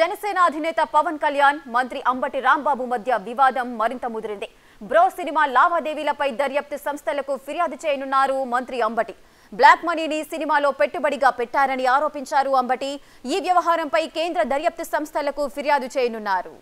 జనసేన అధినేత పవన్ కళ్యాణ్ మంత్రి అంబటి రాంబాబు మధ్య వివాదం మరింత ముదిరింది బ్రో సినిమా లావాదేవీలపై దర్యాప్తు సంస్థలకు ఫిర్యాదు చేయనున్నారు మంత్రి అంబటి బ్లాక్ మనీని సినిమాలో పెట్టుబడిగా పెట్టారని ఆరోపించారు అంబటి ఈ వ్యవహారంపై కేంద్ర దర్యాప్తు సంస్థలకు ఫిర్యాదు చేయనున్నారు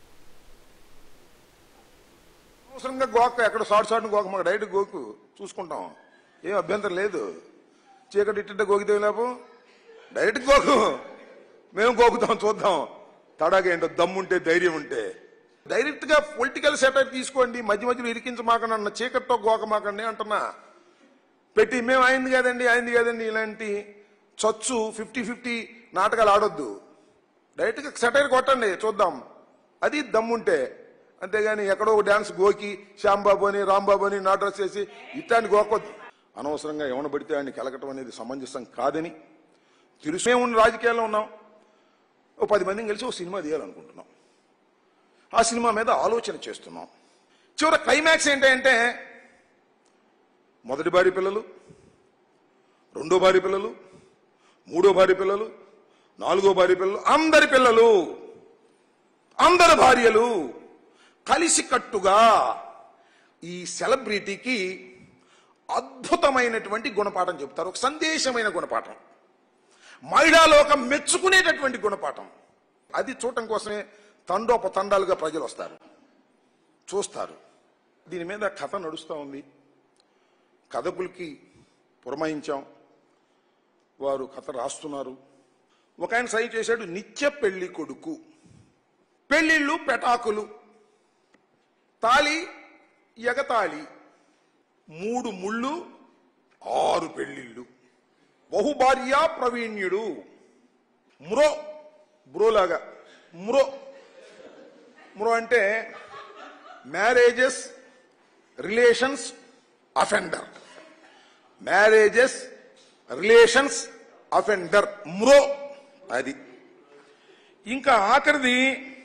అవసరంగా గోక ఎక్కడ షార్ట్ షార్ట్ గోక మాకు డైరెక్ట్ గోకు చూసుకుంటాం ఏం అభ్యంతరం లేదు చీకటి ఇట్ట గోకితే లేపు డైరెక్ట్ గోకు మేము గోకుతాం చూద్దాం తడాగా ఏంటో దమ్ముంటే ధైర్యం ఉంటే డైరెక్ట్ గా పొలిటికల్ సెటప్ తీసుకోండి మధ్య మధ్యలో ఇరికించమాకండి అన్న చీకట్లో గోకమాకండి అంటున్నా పెట్టి మేము అయింది కదండి అయింది కదండి ఇలాంటి చచ్చు ఫిఫ్టీ ఫిఫ్టీ నాటకాలు ఆడొద్దు డైరెక్ట్గా సెటైర్ కొట్టండి చూద్దాం అది దమ్ముంటే అంతేగాని ఎక్కడో ఒక డాన్స్ గోకి శ్యాంబాబు అని రాంబాబు అని నాటస్ చేసి ఇట్లాంటి గోకొద్దు అనవసరంగా ఎవన పడితే ఆయన కెలకటం అనేది సమంజసం కాదని తెలుసే ఉన్న రాజకీయాల్లో ఉన్నాం ఓ పది మందిని కలిసి ఓ సినిమా తీయాలనుకుంటున్నాం ఆ సినిమా మీద ఆలోచన చేస్తున్నాం చివరి క్లైమాక్స్ ఏంటంటే మొదటి భార్య పిల్లలు రెండో భార్య పిల్లలు మూడో భార్య పిల్లలు నాలుగో భార్య పిల్లలు అందరి పిల్లలు అందరి భార్యలు కలిసి కట్టుగా ఈ సెలబ్రిటీకి అద్భుతమైనటువంటి గుణపాఠం చెప్తారు ఒక సందేశమైన గుణపాఠం మహిళాలోకం మెచ్చుకునేటటువంటి గుణపాఠం అది చూడటం కోసమే తండోపతండాలుగా ప్రజలు వస్తారు చూస్తారు దీని మీద కథ నడుస్తూ ఉంది కథకులకి పురమాయించాం వారు కథ రాస్తున్నారు ఒక ఆయన సై చేశాడు నిత్య పెళ్లి కొడుకు పెళ్లిళ్ళు పెటాకులు తాళి ఎగతాళి మూడు ముళ్ళు ఆరు పెళ్లిళ్ళు బహుభార్య ప్రవీణ్యుడు మ్రో బ్రోలాగా మ్రో మ్రో అంటే marriages relations offender marriages relations offender మ్రో అది ఇంకా ఆఖరిది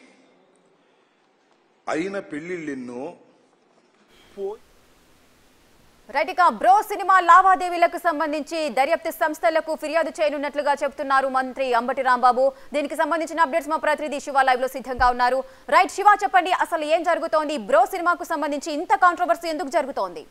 అయిన పెళ్లిళ్ళెన్నో పోయి రైట్ ఇక బ్రో సినిమా లావాదేవీలకు సంబంధించి దర్యాప్తు సంస్థలకు ఫిర్యాదు చేయనున్నట్లుగా చెప్తున్నారు మంత్రి అంబటి రాంబాబు దీనికి సంబంధించిన అప్డేట్స్ మా ప్రతినిధి శివ లైవ్ లో సిద్ధంగా ఉన్నారు రైట్ శివ చెప్పండి అసలు ఏం జరుగుతోంది బ్రో సినిమాకు సంబంధించి ఇంత కాంట్రవర్సీ ఎందుకు జరుగుతోంది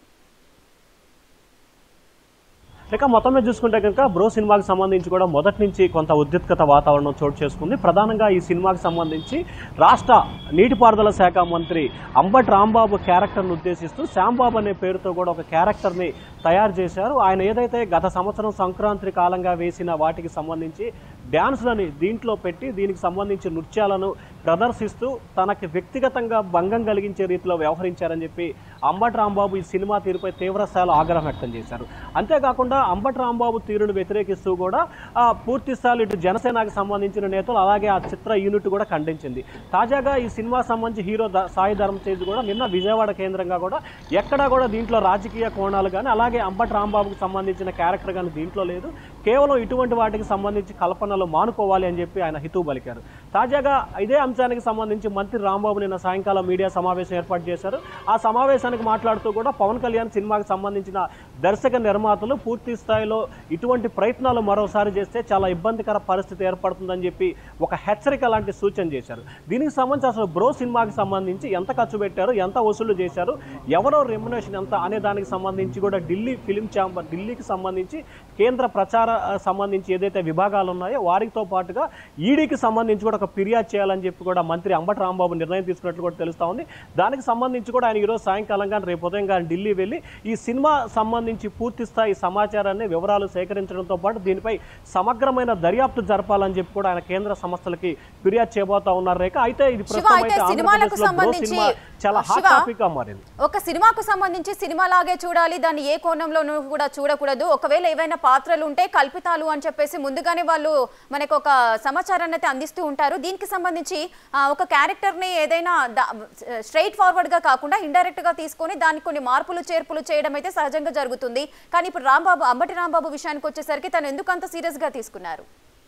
ఇక మొత్తం మీద చూసుకుంటే కనుక బ్రో సినిమాకి సంబంధించి కూడా మొదటి నుంచి కొంత ఉద్రిక్తత వాతావరణం చోటు చేసుకుంది ప్రధానంగా ఈ సినిమాకి సంబంధించి రాష్ట్ర నీటిపారుదల శాఖ మంత్రి అంబటి రాంబాబు క్యారెక్టర్ను ఉద్దేశిస్తూ శ్యాంబాబు అనే పేరుతో కూడా ఒక క్యారెక్టర్ని తయారు చేశారు ఆయన ఏదైతే గత సంవత్సరం సంక్రాంతి కాలంగా వేసిన వాటికి సంబంధించి డ్యాన్స్లని దీంట్లో పెట్టి దీనికి సంబంధించి నృత్యాలను ప్రదర్శిస్తూ తనకి వ్యక్తిగతంగా భంగం కలిగించే రీతిలో వ్యవహరించారని చెప్పి అంబటి రాంబాబు ఈ సినిమా తీరుపై తీవ్రస్థాయిలో ఆగ్రహం వ్యక్తం చేశారు అంతేకాకుండా అంబటి రాంబాబు తీరును వ్యతిరేకిస్తూ కూడా ఆ, పూర్తి స్థాయిలో ఇటు జనసేనకు సంబంధించిన నేతలు అలాగే ఆ చిత్ర యూనిట్ కూడా ఖండించింది తాజాగా ఈ సినిమా సంబంధించి హీరో ద- సాయి ధర్మ తేజ్ కూడా నిన్న విజయవాడ కేంద్రంగా కూడా ఎక్కడా కూడా దీంట్లో రాజకీయ కోణాలు కానీ అలాగే అంబటి రాంబాబుకు సంబంధించిన క్యారెక్టర్ కానీ దీంట్లో లేదు కేవలం ఇటువంటి వాటికి సంబంధించి కల్పనలు మానుకోవాలి అని చెప్పి ఆయన హితవు పలికారు తాజాగా ఇదే అంశానికి సంబంధించి మంత్రి రాంబాబు నిన్న సాయంకాలం మీడియా సమావేశం ఏర్పాటు చేశారు ఆ సమావేశానికి మాట్లాడుతూ కూడా పవన్ కళ్యాణ్ సినిమాకి సంబంధించిన దర్శక నిర్మాతలు పూర్తి స్థాయిలో ఇటువంటి ప్రయత్నాలు మరోసారి చేస్తే చాలా ఇబ్బందికర పరిస్థితి ఏర్పడుతుందని చెప్పి ఒక హెచ్చరిక లాంటి సూచన చేశారు దీనికి సంబంధించి అసలు బ్రో సినిమాకి సంబంధించి ఎంత ఖర్చు పెట్టారు ఎంత వసూలు చేశారు ఎవరో రెమ్యునేషన్ ఎంత అనే దానికి సంబంధించి కూడా ఢిల్లీ ఫిలిం ఛాంబర్ ఢిల్లీకి సంబంధించి కేంద్ర ప్రచార ఆ, సంబంధించి ఏదైతే విభాగాలు ఉన్నాయో వారితో పాటుగా ఈడీకి సంబంధించి కూడా ఒక ఫిర్యాదు చేయాలని చెప్పి కూడా మంత్రి అంబటి రాంబాబు నిర్ణయం తీసుకున్నట్లు కూడా తెలుస్తా ఉంది దానికి సంబంధించి కూడా ఆయన ఈరోజు సాయంకాలం కానీ రేపు ఉదయం కానీ ఢిల్లీ వెళ్ళి ఈ సినిమా సంబంధించి పూర్తి స్థాయి సమాచారాన్ని వివరాలు సేకరించడంతో పాటు దీనిపై సమగ్రమైన దర్యాప్తు జరపాలని చెప్పి కూడా ఆయన కేంద్ర సంస్థలకి ఫిర్యాదు చేయబోతా ఉన్నారు రేఖ అయితే ఇది శివ ప్రస్తుతం అయితే అయితే సినిమాలకు ఆంధ్రప్రదేశ్లో బ్రో సంబంధించి సినిమా చాలా హాట్ శివ, టాపిక్ గా మారింది ఒక సినిమాకు సంబంధించి సినిమాలాగే చూడాలి దాన్ని ఏ కోణంలోనూ కూడా చూడకూడదు ఒకవేళ ఏవైనా పాత్రలు ఉంటే కల్పితాలు అని చెప్పేసి ముందుగానే వాళ్ళు మనకు ఒక సమాచారాన్ని అయితే అందిస్తూ ఉంటారు దీనికి సంబంధించి ఆ, ఒక క్యారెక్టర్ ని ఏదైనా స్ట్రైట్ ఫార్వర్డ్ గా కాకుండా ఇండైరెక్ట్ గా తీసుకొని దానికి కొన్ని మార్పులు చేర్పులు చేయడం అయితే సహజంగా జరుగుతుంది కానీ ఇప్పుడు రాంబాబు అంబటి రాంబాబు విషయానికి వచ్చేసరికి తను ఎందుకు అంత సీరియస్ గా తీసుకున్నారు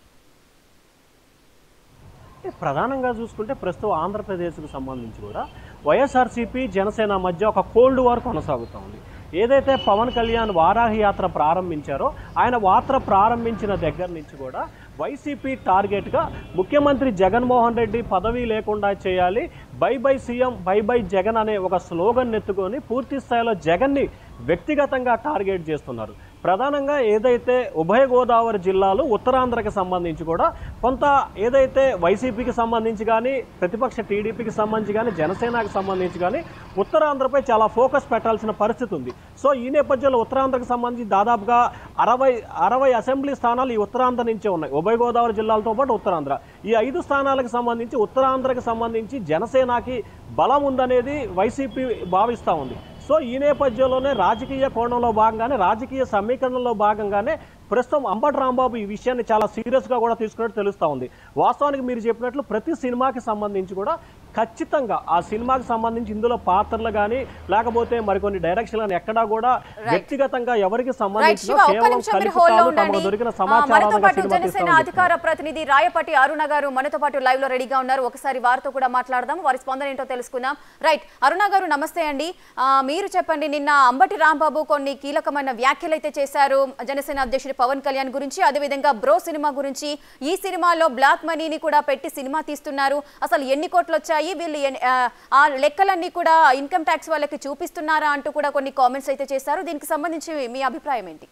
ప్రధానంగా చూసుకుంటే ప్రస్తుతం ఆంధ్రప్రదేశ్కు సంబంధించి కూడా వైఎస్ఆర్సీపీ జనసేన మధ్య ఒక కోల్డ్ వార్ కొనసాగుతూ ఉంది ఏదైతే పవన్ కళ్యాణ్ వారాహి యాత్ర ప్రారంభించారో ఆయన యాత్ర ప్రారంభించిన దగ్గర నుంచి కూడా వైసీపీ టార్గెట్గా ముఖ్యమంత్రి జగన్మోహన్ రెడ్డి పదవి లేకుండా చేయాలి bye bye CM bye bye Jagan అనే ఒక స్లోగన్ ఎత్తుకొని పూర్తి స్థాయిలో జగన్ని వ్యక్తిగతంగా టార్గెట్ చేస్తున్నారు ప్రధానంగా ఏదైతే ఉభయ గోదావరి జిల్లాలు ఉత్తరాంధ్రకి సంబంధించి కూడా కొంత ఏదైతే వైసీపీకి సంబంధించి కానీ ప్రతిపక్ష టీడీపీకి సంబంధించి కానీ జనసేనకి సంబంధించి కానీ ఉత్తరాంధ్రపై చాలా ఫోకస్ పెట్టాల్సిన పరిస్థితి ఉంది సో ఈ నేపథ్యంలో ఉత్తరాంధ్రకు సంబంధించి దాదాపుగా అరవై అరవై అసెంబ్లీ స్థానాలు ఈ ఉత్తరాంధ్ర నుంచే ఉన్నాయి ఉభయ గోదావరి జిల్లాలతో పాటు ఉత్తరాంధ్ర ఈ ఐదు స్థానాలకు సంబంధించి ఉత్తరాంధ్రకు సంబంధించి జనసేనకి బలం ఉందనేది వైసీపీ భావిస్తూ ఉంది సో ఈ నేపథ్యంలోనే రాజకీయ కోణంలో భాగంగానే రాజకీయ సమీకరణలో భాగంగానే ప్రస్తుతం అంబటి రాంబాబు ఈ విషయాన్ని చాలా సీరియస్గా కూడా తీసుకున్నట్టు తెలుస్తూ ఉంది వాస్తవానికి మీరు చెప్పినట్లు ప్రతి సినిమాకి సంబంధించి కూడా ఖచ్చితంగా ఆ సినిమాకి సంబంధించి ఇందులో పాత్రలు కానీ లేకపోతే మరికొన్ని డైరెక్షన్లు కానీ ఎక్కడా కూడా వ్యక్తిగతంగా ఎవరికి రైట్ సంబంధించిన శివ ఒక్క కేవలం నిమిషం మీరు హోల్డ్ లో కల్పితాలు ఉండండి తమకు దొరికిన ఆ, మనతో సమాచారాలుగా పాటు సినిమా జనసేన తీస్తామని అధికార ప్రతినిధి రాయపాటి అరుణ గారు మనతో పాటు లైవ్ లో రెడీగా ఉన్నారు ఒకసారి వారితో కూడా మాట్లాడదాం వారి స్పందన ఏంటో తెలుసుకుందాం రైట్ అరుణ గారు నమస్తే అండి ఆ, మీరు చెప్పండి నిన్న అంబటి రాంబాబు కొన్ని కీలకమైన వ్యాఖ్యలు అయితే చేశారు జనసేన అధ్యక్షుడు పవన్ కళ్యాణ్ గురించి అదేవిధంగా బ్రో సినిమా గురించి ఈ సినిమాలో బ్లాక్ మనీని కూడా పెట్టి సినిమా తీస్తున్నారు అసలు ఎన్ని కోట్లు వచ్చాయి వీళ్ళు ఎన్ని- ఆ, ఆ లెక్కలన్నీ కూడా ఇన్కమ్ ట్యాక్స్ వాళ్ళకి చూపిస్తున్నారా అంటూ కూడా కొన్ని కామెంట్స్ అయితే చేశారు దీనికి సంబంధించి మీ అభిప్రాయం ఏంటి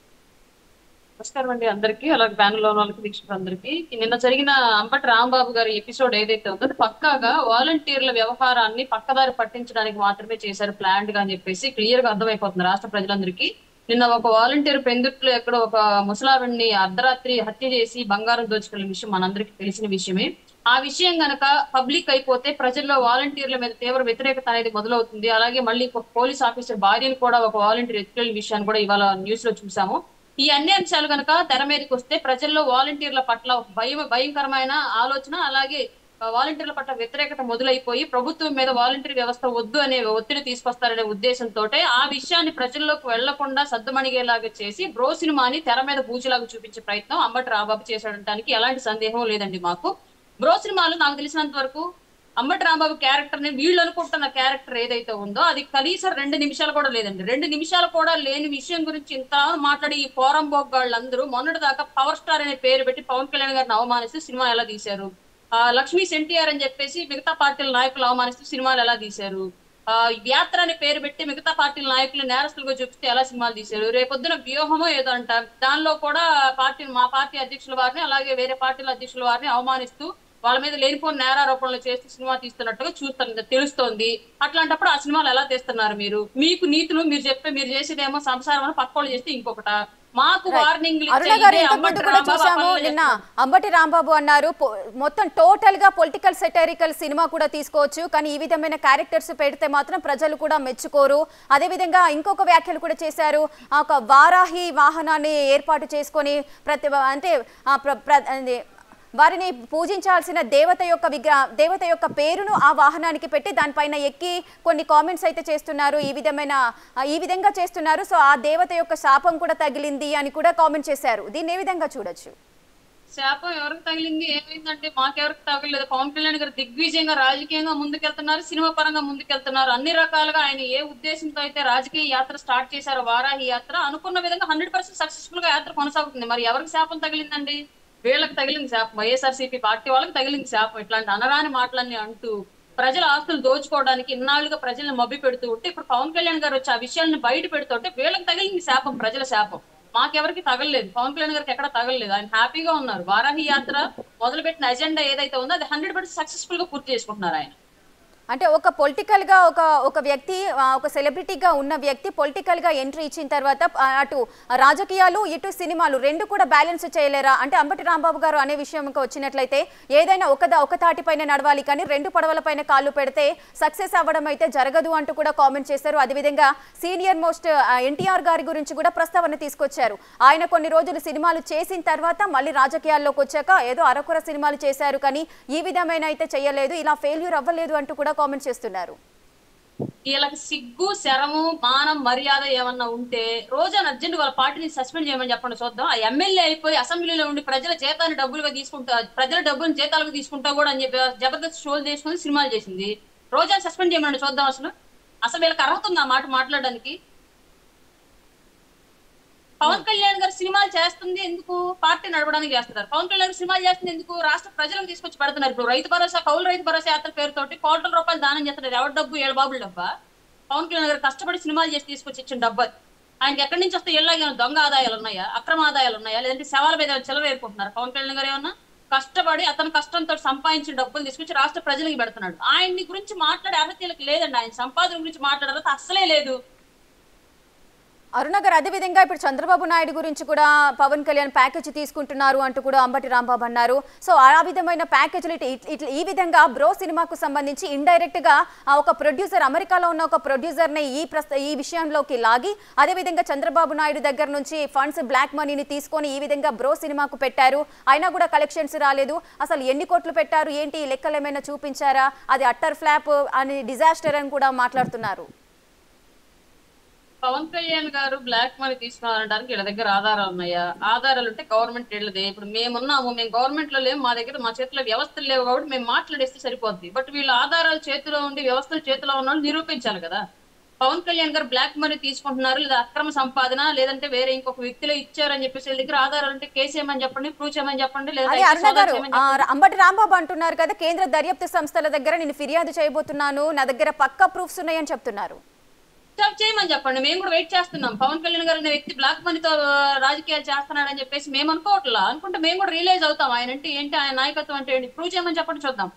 నమస్కారం అండి అందరికి అలాగే ప్యానల్ లో ఉన్న వాళ్ళకి వీక్షకులందరికీ నిన్న జరిగిన అంబటి రాంబాబు గారి ఎపిసోడ్ ఏదైతే ఉందో అది పక్కాగా వాలంటీర్ల వ్యవహారాన్ని పక్కదారి పట్టించడానికి మాత్రమే చేశారు ప్లాంట్ గా అని చెప్పేసి క్లియర్ గా అర్థమైపోతుంది రాష్ట్ర ప్రజలందరికీ నిన్న ఒక వాలంటీర్ పెందుట్లో ఎక్కడ ఒక ముసలావిడిని అర్ధరాత్రి హత్య చేసి బంగారం దోచుకెళ్ళిన విషయం మనందరికీ తెలిసిన విషయమే ఆ విషయం గనక పబ్లిక్ అయిపోతే ప్రజల్లో వాలంటీర్ల మీద తీవ్ర వ్యతిరేకత అనేది మొదలవుతుంది అలాగే మళ్ళీ ఒక పోలీస్ ఆఫీసర్ భార్యను కూడా ఒక వాలంటీర్ ఎత్తుకెళ్ళిన విషయాన్ని కూడా ఇవాళ న్యూస్ లో చూసాము ఈ అన్ని అంశాలు కనుక తెర మీదకి వస్తే ప్రజల్లో వాలంటీర్ల పట్ల ఒక భయం భయంకరమైన ఆలోచన అలాగే ఆ, వాలంటీర్ల పట్ల వ్యతిరేకత మొదలైపోయి ప్రభుత్వం మీద వాలంటీర్ వ్యవస్థ వద్దు అనే ఒత్తిడి తీసుకొస్తారనే ఉద్దేశంతో ఆ విషయాన్ని ప్రజల్లోకి వెళ్లకుండా సద్దుమణిగేలాగా చేసి బ్రో సినిమాని తెర మీద బూచిలాగా చూపించే ప్రయత్నం అంబటి రాబాబు చేశాడటానికి ఎలాంటి సందేహం లేదండి మాకు బ్రో సినిమాలో నాకు తెలిసినంత వరకు అంబటి రాంబాబు క్యారెక్టర్ ని వీళ్ళు అనుకుంటున్న క్యారెక్టర్ ఏదైతే ఉందో అది కనీసం రెండు నిమిషాలు కూడా లేదండి రెండు నిమిషాలు కూడా లేని విషయం గురించి ఇంత మాట్లాడి ఈ పోరం వాళ్ళందరూ మొన్నటి దాకా పవర్ స్టార్ అనే పేరు పెట్టి పవన్ కళ్యాణ్ గారిని అవమానిస్తూ సినిమా ఎలా తీశారు ఆ లక్ష్మీ ఎన్టీఆర్ అని చెప్పేసి మిగతా పార్టీల నాయకులు అవమానిస్తూ సినిమాలు ఎలా తీశారు ఆ యాత్ర అనే పేరు పెట్టి మిగతా పార్టీల నాయకులు నేరస్తులుగా చూపిస్తే ఎలా సినిమాలు తీశారు రేపొద్దున వ్యూహమో ఏదో అంట దానిలో కూడా పార్టీ మా పార్టీ అధ్యక్షుల వారిని అలాగే వేరే పార్టీల అధ్యక్షుల వారిని అవమానిస్తూ వాళ్ళ మీద లేనిపోని నేరారోపణలు చేస్తూ సినిమా తీస్తున్నట్టుగా చూస్తుంది తెలుస్తోంది అట్లాంటప్పుడు ఆ సినిమాలు ఎలా తీస్తున్నారు మీరు మీకు నీతులు మీరు చెప్పే మీరు చేసేదేమో సంసారం అని పక్కోళ్ళు చేస్తే ఇంకొకట మాకు వార్నింగ్ అరుణ గారు ఇంతకు ముందు కూడా చూసాము నిన్న అంబటి రాంబాబు అన్నారు పొ- మొత్తం టోటల్ గా పొలిటికల్ సెటరికల్ సినిమా కూడా తీసుకోవచ్చు కానీ ఈ విధమైన క్యారెక్టర్స్ పెడితే మాత్రం ప్రజలు కూడా మెచ్చుకోరు అదే విధంగా ఇంకొక వ్యాఖ్యలు కూడా చేశారు ఆ ఒక వారాహి వాహనాన్ని ఏర్పాటు చేసుకొని ప్రతి అంటే ఆ ప్ర- ప్ర- అది వారిని పూజించాల్సిన దేవత యొక్క విగ్రహ దేవత యొక్క పేరును ఆ వాహనానికి పెట్టి దానిపైన ఎక్కి కొన్ని కామెంట్స్ అయితే చేస్తున్నారు ఈ విధమైన ఆ, ఈ విధంగా చేస్తున్నారు సో ఆ దేవత యొక్క శాపం కూడా తగిలింది అని కూడా కామెంట్ చేశారు దీన్ని ఏ విధంగా చూడొచ్చు శాపం ఎవరికి తగిలింది ఏమైందంటే మాకెవరికి తగలేదు పవన్ కళ్యాణ్ గారు దిగ్విజయంగా రాజకీయంగా ముందుకెళ్తున్నారు సినిమా పరంగా ముందుకెళ్తున్నారు అన్ని రకాలుగా ఆయన ఏ ఉద్దేశంతో అయితే రాజకీయ యాత్ర స్టార్ట్ చేశారో వారాహి యాత్ర అనుకున్న విధంగా హండ్రెడ్ పర్సెంట్ సక్సెస్ఫుల్ గా యాత్ర కొనసాగుతుంది మరి ఎవరికి శాపం తగిలిందండి వీళ్ళకి తగిలింది శాపం వైఎస్ఆర్సీపీ పార్టీ వాళ్ళకి తగిలింది శాపం ఇట్లాంటి అనరాని మాటలన్నీ అంటూ ప్రజల ఆస్తులు దోచుకోవడానికి ఇన్నాళ్ళుగా ప్రజల్ని మభ్య పెడుతూ ఉంటే ఇప్పుడు పవన్ కళ్యాణ్ గారు వచ్చి ఆ విషయాలను బయట పెడుతుంటే వీళ్ళకి తగిలింది శాపం ప్రజల శాపం మాకెవరికి తగలలేదు పవన్ కళ్యాణ్ గారికి ఎక్కడ తగలలేదు ఆయన హ్యాపీగా ఉన్నారు వారాహి యాత్ర మొదలుపెట్టిన ఎజెండా ఏదైతే ఉందో అది హండ్రెడ్ పర్సెంట్ సక్సెస్ఫుల్ గా పూర్తి చేసుకుంటున్నారు ఆయన అంటే ఒక పొలిటికల్ గా ఒక ఒక వ్యక్తి ఆ, ఒక సెలబ్రిటీగా ఉన్న వ్యక్తి పొలిటికల్ గా ఎంట్రీ ఇచ్చిన తర్వాత ఆ, అటు రాజకీయాలు ఇటు సినిమాలు రెండు కూడా బ్యాలెన్స్ చేయలేరా అంటే అంబటి రాంబాబు గారు అనే విషయంకి వచ్చినట్లయితే ఏదైనా ఒక దా- ఒక తాటిపైన నడవాలి కానీ రెండు పడవలపైన కాళ్ళు పెడితే సక్సెస్ అవ్వడం అయితే జరగదు అంటూ కూడా కామెంట్ చేశారు అదేవిధంగా సీనియర్ మోస్ట్ ఎన్టీఆర్ గారి గురించి కూడా ప్రస్తావన తీసుకొచ్చారు ఆయన కొన్ని రోజులు సినిమాలు చేసిన తర్వాత మళ్ళీ రాజకీయాల్లోకి వచ్చాక ఏదో అరకొర సినిమాలు చేశారు కానీ ఈ విధమైన అయితే చేయలేదు ఇలా ఫెయిల్యూర్ అవ్వలేదు అంటూ కూడా కామెంట్ చేస్తున్నారు వీళ్ళకి సిగ్గు శరము మానం మర్యాద ఏమన్నా ఉంటే రోజా అర్జెంట్ వాళ్ళ పార్టీని సస్పెండ్ చేయమని చెప్పండి చూద్దాం ఆ ఎమ్మెల్యే అయిపోయి అసెంబ్లీలో ఉండి ప్రజల జీతాన్ని డబ్బులుగా తీసుకుంటా ప్రజల డబ్బులు జీతాలుగా తీసుకుంటా కూడా అని చెప్పి జబర్దస్త్ షోలు చేసుకుని సినిమాలు చేసింది రోజా సస్పెండ్ చేయమని చూద్దాం అసలు అసలు వీళ్ళకి అర్హత ఉంది ఆ మాట మాట్లాడడానికి పవన్ కళ్యాణ్ గారు సినిమాలు చేస్తుంది ఎందుకు పార్టీ నడవడానికి చేస్తున్నారు పవన్ కళ్యాణ్ గారు సినిమాలు చేస్తుంది ఎందుకు రాష్ట్ర ప్రజలకు తీసుకొచ్చి పెడుతున్నారు ఇప్పుడు రైతు భరోసా కౌలు రైతు భరోసా యాత్ర పేరుతోటి కోట్ల రూపాయలు దానం చేస్తున్నారు ఎవరి డబ్బు ఏడు బాబుల డబ్బా పవన్ కళ్యాణ్ గారు కష్టపడి సినిమాలు చేసి తీసుకొచ్చి ఇచ్చిన డబ్బు అది. ఆయనకి ఎక్కడి నుంచి వస్తే ఎలాగే దొంగ ఆదాయాలు ఉన్నాయా అక్రమ ఆదాయాలు ఉన్నాయా లేదంటే శవాల మీద చిల్లర వేరుకుంటున్నారు పవన్ కళ్యాణ్ గారు ఏమన్నా కష్టపడి అతని కష్టంతో సంపాదించిన డబ్బులు తీసుకొచ్చి రాష్ట్ర ప్రజలకు పెడుతున్నాడు ఆయన్ని గురించి మాట్లాడే అర్హతలకు లేదండి ఆయన సంపాదన గురించి మాట్లాడే అర్హత అస్సలే లేదు అరుణ గారు అదేవిధంగా ఇప్పుడు చంద్రబాబు నాయుడు గురించి కూడా పవన్ కళ్యాణ్ ప్యాకేజ్ తీసుకుంటున్నారు అంటూ కూడా అంబటి రాంబాబు అన్నారు సో ఆ విధమైన ప్యాకేజీలు ఇట్- ఇట్- ఇట్లా ఈ విధంగా బ్రో సినిమాకు సంబంధించి ఇండైరెక్ట్ గా ఆ ఒక ప్రొడ్యూసర్ అమెరికాలో ఉన్న ఒక ప్రొడ్యూసర్ ని ఈ ప్రస్త ఈ విషయంలోకి లాగి అదేవిధంగా చంద్రబాబు నాయుడు దగ్గర నుంచి ఫండ్స్ బ్లాక్ మనీని తీసుకొని ఈ విధంగా బ్రో సినిమాకు పెట్టారు అయినా కూడా కలెక్షన్స్ రాలేదు అసలు ఎన్ని కోట్లు పెట్టారు ఏంటి ఈ లెక్కలు ఏమైనా చూపించారా అది అట్టర్ ఫ్లాప్ అని డిజాస్టర్ అని కూడా మాట్లాడుతున్నారు పవన్ కళ్యాణ్ గారు బ్లాక్ మనీ తీసుకున్నారనడానికి వీళ్ళ దగ్గర ఆధారాలు ఉన్నాయా ఆధారాలు ఉంటే గవర్నమెంట్ వీళ్ళదే ఇప్పుడు మేమున్నాము మేము గవర్నమెంట్ లో లేము మా దగ్గర మా చేతిలో వ్యవస్థలు లేవు కాబట్టి మేము మాట్లాడేస్తే సరిపోద్ది బట్ వీళ్ళ ఆధారాలు చేతిలో ఉండి వ్యవస్థలు చేతిలో ఉన్న వాళ్ళు నిరూపించాలి కదా పవన్ కళ్యాణ్ గారు బ్లాక్ మనీ తీసుకుంటున్నారు లేదా అక్రమ సంపాదన లేదంటే వేరే ఇంకొక వ్యక్తిలో ఇచ్చారని చెప్పేసి వీళ్ళ దగ్గర ఆధారాలు ఉంటే కేసు ఏమని చెప్పండి ప్రూవ్ చేయమని చెప్పండి లేదా అదే అరుణ గారు ఆ, అంబటి రాంబాబు అంటున్నారు కదా కేంద్ర దర్యాప్తు సంస్థల దగ్గర నేను ఫిర్యాదు చేయబోతున్నాను నా దగ్గర పక్కా ప్రూఫ్స్ ఉన్నాయని చెప్తున్నారు స్టాప్ చేయమని చెప్పండి మేము కూడా వెయిట్ చేస్తున్నాం పవన్ కళ్యాణ్ గారు అనే వ్యక్తి బ్లాక్ మనీతో రాజకీయాలు చేస్తున్నాడని చెప్పేసి మేము అనుకోవట్లా అనుకుంటే మేము కూడా రియలైజ్ అవుతాం ఆయన అంటే ఏంటి ఆయన నాయకత్వం అంటే ఏంటి ప్రూవ్ చేయమని చెప్పండి చూద్దాం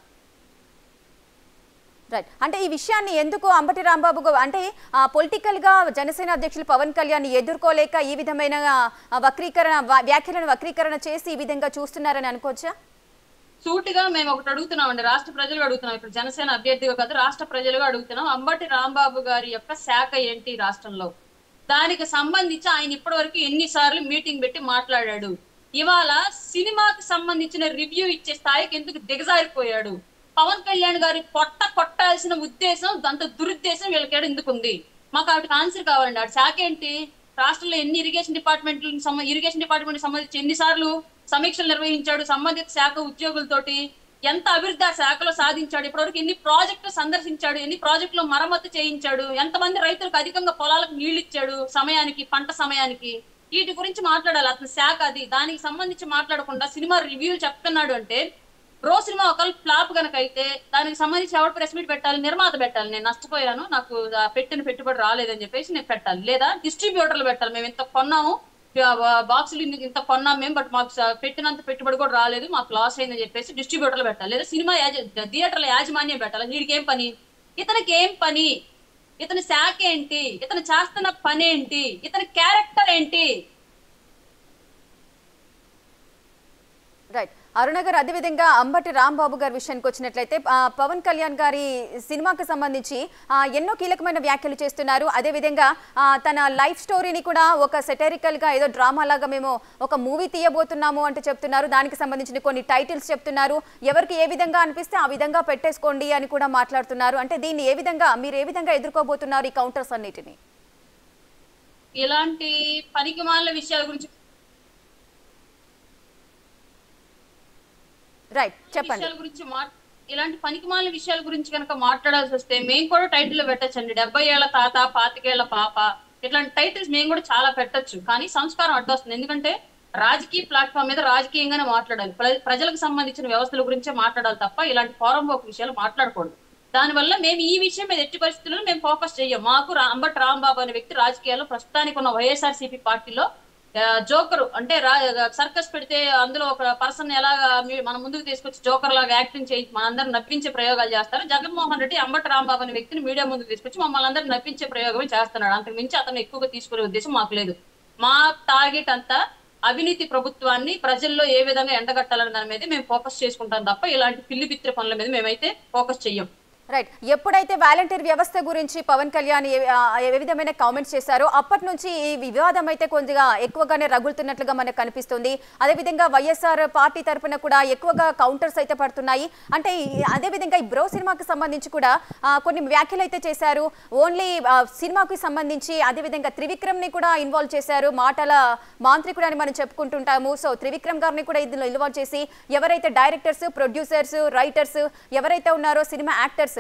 రైట్ అంటే ఈ విషయాన్ని ఎందుకు అంబటి రాంబాబు గా- అంటే పొలిటికల్ గా జనసేన అధ్యక్షులు పవన్ కళ్యాణ్ ఎదుర్కోలేక ఈ విధమైన ఆ, వక్రీకరణ వా- వ్యాఖ్యలను వక్రీకరణ చేసి ఈ విధంగా చూస్తున్నారని అనుకోవచ్చా సూటిగా మేము ఒకటి అడుగుతున్నాం అండి రాష్ట్ర ప్రజలుగా అడుగుతున్నాం ఇప్పుడు జనసేన అభ్యర్థిగా కాదు రాష్ట్ర ప్రజలుగా అడుగుతున్నాం అంబటి రాంబాబు గారి యొక్క శాఖ ఏంటి ఈ రాష్ట్రంలో దానికి సంబంధించి ఆయన ఇప్పటి వరకు ఎన్నిసార్లు మీటింగ్ పెట్టి మాట్లాడాడు ఇవాళ సినిమాకి సంబంధించిన రివ్యూ ఇచ్చే స్థాయికి ఎందుకు దిగజారిపోయాడు పవన్ కళ్యాణ్ గారి పొట్ట కొట్టాల్సిన ఉద్దేశం అంత దురుద్దేశం వీళ్ళకేడ ఎందుకు ఉంది మాకు వాటికి ఆన్సర్ కావాలండి ఆడి శాఖ ఏంటి రాష్ట్రంలో ఎన్ని ఇరిగేషన్ డిపార్ట్మెంట్ ఇరిగేషన్ డిపార్ట్మెంట్ సంబంధించి ఎన్నిసార్లు సమీక్షలు నిర్వహించాడు సంబంధిత శాఖ ఉద్యోగులతోటి ఎంత అభివృద్ధి ఆ శాఖలో సాధించాడు ఇప్పటివరకు ఎన్ని ప్రాజెక్టులు సందర్శించాడు ఎన్ని ప్రాజెక్టులు మరమ్మతు చేయించాడు ఎంతమంది రైతులకు అధికంగా పొలాలకు నీళ్లు ఇచ్చాడు సమయానికి పంట సమయానికి వీటి గురించి మాట్లాడాలి అతని శాఖ అది దానికి సంబంధించి మాట్లాడకుండా సినిమా రివ్యూ చెప్తున్నాడు అంటే రో సినిమా ఒకవేళ ఫ్లాప్ గనక అయితే దానికి సంబంధించి ఎవరు ప్రెస్ మీట్ పెట్టాలి నిర్మాత పెట్టాలి నేను నష్టపోయాను నాకు ఆ పెట్టిన పెట్టుబడి రాలేదని చెప్పేసి నేను పెట్టాలి లేదా డిస్ట్రిబ్యూటర్లు పెట్టాలి మేము ఇంత కొన్నాము బాక్సులు ఇన్ని- ఇంత కొన్నాం మేము బట్ మాకు స- పెట్టినంత పెట్టుబడి కూడా రాలేదు మాకు లాస్ అయిందని చెప్పేసి డిస్ట్రిబ్యూటర్లు పెట్టాలి లేదా సినిమా యాజ థియేటర్ల యాజమాన్యం పెట్టాలి వీడికి ఏం పని ఇతనికి ఏం పని ఇతని శాఖ ఏంటి ఇతను చేస్తున్న పని ఏంటి ఇతని క్యారెక్టర్ ఏంటి రైట్ అరుణ గారు అదేవిధంగా అంబటి రాంబాబు గారి విషయానికి వచ్చినట్లయితే ఆ, పవన్ కళ్యాణ్ గారి సినిమాకి సంబంధించి ఆ, ఎన్నో కీలకమైన వ్యాఖ్యలు చేస్తున్నారు అదేవిధంగా ఆ, తన లైఫ్ స్టోరీని కూడా ఒక సెటరికల్ గా ఏదో డ్రామా లాగా మేము ఒక మూవీ తీయబోతున్నాము అంటూ చెప్తున్నారు దానికి సంబంధించిన కొన్ని టైటిల్స్ చెప్తున్నారు ఎవరికి ఏ విధంగా అనిపిస్తే ఆ విధంగా పెట్టేసుకోండి అని కూడా మాట్లాడుతున్నారు అంటే దీన్ని ఏ విధంగా మీరు ఏ విధంగా ఎదుర్కోబోతున్నారు ఈ కౌంటర్స్ అన్నిటిని ఇలాంటి పనికి విషయాల గురించి రైట్ చెప్పండి విషయాల గురించి మాట్- ఇలాంటి పనికిమాలిన విషయాల గురించి కనుక మాట్లాడాల్సి వస్తే మేము కూడా టైటిల్ పెట్టచ్చండి డెబ్బై ఏళ్ల తాత పాతికేళ్ల పాప ఇట్లాంటి టైటిల్స్ మేము కూడా చాలా పెట్టొచ్చు కానీ సంస్కారం అడ్డొస్తుంది ఎందుకంటే రాజకీయ ప్లాట్ఫామ్ మీద రాజకీయంగానే మాట్లాడాలి ప్ర- ప్రజలకు సంబంధించిన వ్యవస్థల గురించే మాట్లాడాలి తప్ప ఇలాంటి ఫోరం ఒక విషయాలు మాట్లాడకూడదు దానివల్ల మేము ఈ విషయం మీద ఎట్టి పరిస్థితుల్లో మేము ఫోకస్ చెయ్యం మాకు రా- అంబటి రాంబాబు అనే వ్యక్తి రాజకీయాల్లో ప్రస్తుతానికి ఉన్న వైఎస్ఆర్సీపీ పార్టీలో జోకర్ అంటే సర్కస్ పెడితే అందులో ఒక పర్సన్ ఎలా మన ముందుకు తీసుకొచ్చి జోకర్ లాగా యాక్టింగ్ చేయి మనందరం నవ్వించే ప్రయోగాలు చేస్తారు జగన్మోహన్ రెడ్డి అంబటి రాంబాబు అనే వ్యక్తిని మీడియా ముందుకు తీసుకొచ్చి మమ్మల్ని అందరం నవ్వించే ప్రయోగమే చేస్తున్నాడు అంతకు మించి అతను ఎక్కువగా తీసుకునే ఉద్దేశం మాకు లేదు మా టార్గెట్ అంతా అవినీతి ప్రభుత్వాన్ని ప్రజల్లో ఏ విధంగా ఎండగట్టాలనే దాని మీద మేము ఫోకస్ చేసుకుంటాం తప్ప ఇలాంటి పిల్లి పిత్రి పనుల మీద మేమైతే ఫోకస్ చెయ్యం రైట్ ఎప్పుడైతే వాలంటీర్ వ్యవస్థ గురించి పవన్ కళ్యాణ్ ఏ ఆ, ఏ విధమైన కామెంట్స్ చేశారో అప్పటి నుంచి ఈ వివాదం అయితే కొద్దిగా ఎక్కువగానే రగులుతున్నట్లుగా మనకు కనిపిస్తుంది అదేవిధంగా వైఎస్ఆర్ పార్టీ తరపున కూడా ఎక్కువగా కౌంటర్స్ అయితే పడుతున్నాయి అంటే ఈ- అదేవిధంగా ఈ బ్రో సినిమాకి సంబంధించి కూడా ఆ, కొన్ని వ్యాఖ్యలు అయితే చేశారు ఓన్లీ ఆ, సినిమాకి సంబంధించి అదేవిధంగా త్రివిక్రమ్ని కూడా ఇన్వాల్వ్ చేశారు మాటల మాంత్రికుడు అని మనం చెప్పుకుంటుంటాము సో త్రివిక్రమ్ గారిని కూడా ఇందులో ఇన్వాల్వ్ చేసి ఎవరైతే డైరెక్టర్స్ ప్రొడ్యూసర్స్ రైటర్స్ ఎవరైతే ఉన్నారో సినిమా యాక్టర్స్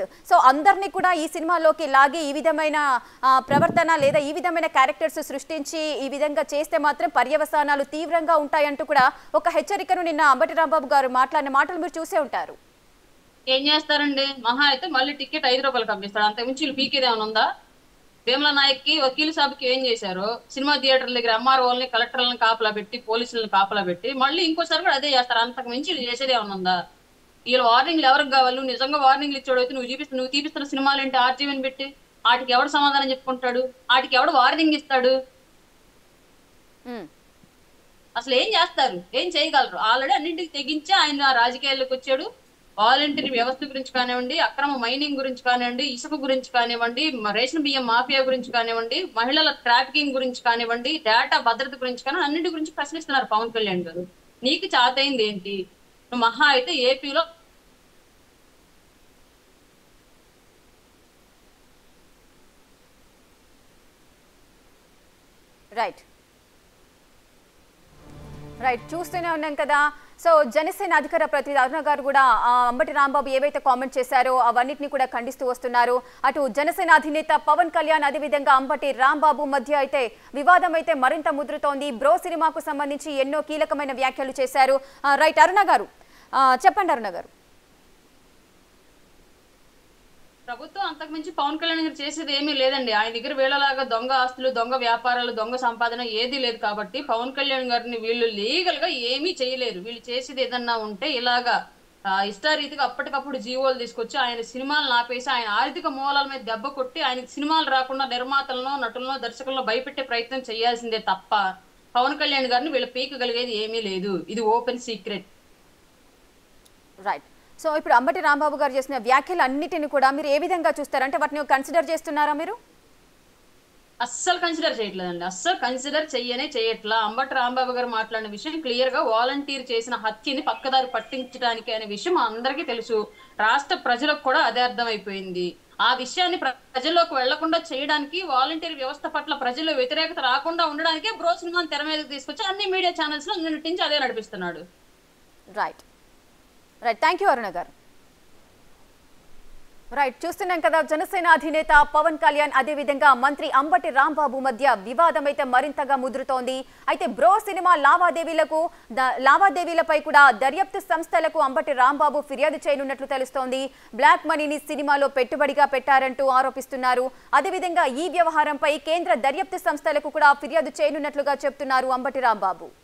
సో అందరినీ కూడా ఈ సినిమాలోకి లాగి ఈ విధమైన ఆ, ప్రవర్తన లేదా ఈ విధమైన క్యారెక్టర్స్ సృష్టించి ఈ విధంగా చేస్తే మాత్రం పర్యవసానాలు తీవ్రంగా ఉంటాయంటూ కూడా ఒక హెచ్చరికను నిన్న అంబటి రాంబాబు గారు మాట్లాడిన మాటలు మీరు చూసే ఉంటారు ఏం చేస్తారండి మహా అయితే మళ్ళీ టికెట్ ఐదు రూపాయలు పంపిస్తాడు అంత మించి వీళ్ళు పీకేది ఏమైనా ఉందా భీమల నాయక్కి వకీల్ సాబ్కి ఏం చేశారు సినిమా థియేటర్ల దగ్గర ఎంఆర్ఓల్ని కలెక్టర్లను కాపలా పెట్టి పోలీసులను కాపలా పెట్టి మళ్ళీ ఇంకోసారి కూడా అదే చేస్తారు అంతకు మించి వీళ్ళు చేసేది ఏమైనా ఉందా వీళ్ళు వార్నింగ్లు ఎవరికి కావాలి నువ్వు నిజంగా వార్నింగ్లు ఇచ్చాడు అయితే నువ్వు చూపిస్తు నువ్వు తీపిస్తున్న సినిమాలు ఏంటి ఆర్జీవీని పెట్టి వాటికి ఎవడు సమాధానం చెప్పుకుంటాడు వాటికి ఎవడు వార్నింగ్ ఇస్తాడు ఉమ్, అసలు ఏం చేస్తారు ఏం చేయగలరు ఆల్రెడీ అన్నింటికి తెగించి ఆయన రాజకీయాల్లోకి వచ్చాడు వాలంటీర్ వ్యవస్థ గురించి కానివ్వండి అక్రమ మైనింగ్ గురించి కానివ్వండి ఇసుక గురించి కానివ్వండి మ- రేషన్ బియ్యం మాఫియా గురించి కానివ్వండి మహిళల ట్రాఫికింగ్ గురించి కానివ్వండి డేటా భద్రత గురించి కానీ అన్నిటి గురించి ప్రశ్నిస్తున్నారు పవన్ కళ్యాణ్ గారు నీకు చాతైంది ఏంటి నువ్వు మహా అయితే ఏపీలో రైట్ రైట్ చూస్తూనే ఉన్నాం కదా సో జనసేన అధికార ప్రతినిధి అరుణ గారు కూడా ఆ, అంబటి రాంబాబు ఏవైతే కామెంట్ చేశారో అవన్నిటిని కూడా ఖండిస్తూ వస్తున్నారు అటు జనసేన అధినేత పవన్ కళ్యాణ్ అదేవిధంగా అంబటి రాంబాబు మధ్య అయితే వివాదం అయితే మరింత ముదురుతోంది బ్రో సినిమాకు సంబంధించి ఎన్నో కీలకమైన వ్యాఖ్యలు చేశారు ఆ, రైట్ అరుణ గారు ఆ, చెప్పండి అరుణ గారు ప్రభుత్వం అంతకుమించి పవన్ కళ్యాణ్ గారు చేసేది ఏమీ లేదండి ఆయన దగ్గర వీళ్ళలాగా దొంగ ఆస్తులు దొంగ వ్యాపారాలు దొంగ సంపాదన ఏది లేదు కాబట్టి పవన్ కళ్యాణ్ గారిని వీళ్ళు లీగల్ గా ఏమీ చేయలేరు వీళ్ళు చేసేది ఏదన్నా ఉంటే ఇలాగా ఆ, ఇష్టారీతిగా అప్పటికప్పుడు జీవోలు తీసుకొచ్చి ఆయన సినిమాలను ఆపేసి ఆయన ఆర్థిక మూలాల మీద దెబ్బ కొట్టి ఆయనకి సినిమాలు రాకుండా నిర్మాతలను నటులను దర్శకులను భయపెట్టే ప్రయత్నం చేయాల్సిందే తప్ప పవన్ కళ్యాణ్ గారిని వీళ్ళు పీకగలిగేది ఏమీ లేదు ఇది ఓపెన్ సీక్రెట్ రైట్ సో ఇప్పుడు అంబటి రాంబాబు గారు చేసిన వ్యాఖ్యలు అన్నిటిని కూడా మీరు ఏ విధంగా చూస్తారు అంటే వాటిని కన్సిడర్ చేస్తున్నారా మీరు అస్సలు కన్సిడర్ చేయట్లేదండి అస్సలు కన్సిడర్ చెయ్యనే చేయట్లా అంబటి రాంబాబు గారు మాట్లాడిన విషయం క్లియర్ గా వాలంటీర్ చేసిన హత్యని పక్కదారి పట్టించడానికి అనే విషయం అందరికీ తెలుసు రాష్ట్ర ప్రజలకు కూడా అదే అర్థమైపోయింది ఆ విషయాన్ని ప్ర- ప్రజల్లోకి వెళ్లకుండా చేయడానికి వాలంటీర్ వ్యవస్థ పట్ల ప్రజల్లో వ్యతిరేకత రాకుండా ఉండడానికే బ్రో సినిమాని తెర మీదకి తీసుకొచ్చి అన్ని మీడియా ఛానల్స్ లో నిన్నటించి అదే నడిపిస్తున్నాడు right right thank you Aruna గారు రైట్ చూస్తున్నాం కదా జనసేన అధినేత పవన్ కళ్యాణ్ అదేవిధంగా మంత్రి అంబటి రాంబాబు మధ్య వివాదం అయితే మరింతగా ముదురుతోంది అయితే బ్రో సినిమా లావాదేవీలకు ద- లావాదేవీలపై కూడా దర్యాప్తు సంస్థలకు అంబటి రాంబాబు ఫిర్యాదు చేయనున్నట్లు తెలుస్తోంది బ్లాక్ మనీని సినిమాలో పెట్టుబడిగా పెట్టారంటూ ఆరోపిస్తున్నారు అదేవిధంగా ఈ వ్యవహారంపై కేంద్ర దర్యాప్తు సంస్థలకు కూడా ఫిర్యాదు చేయనున్నట్లుగా చెప్తున్నారు అంబటి రాంబాబు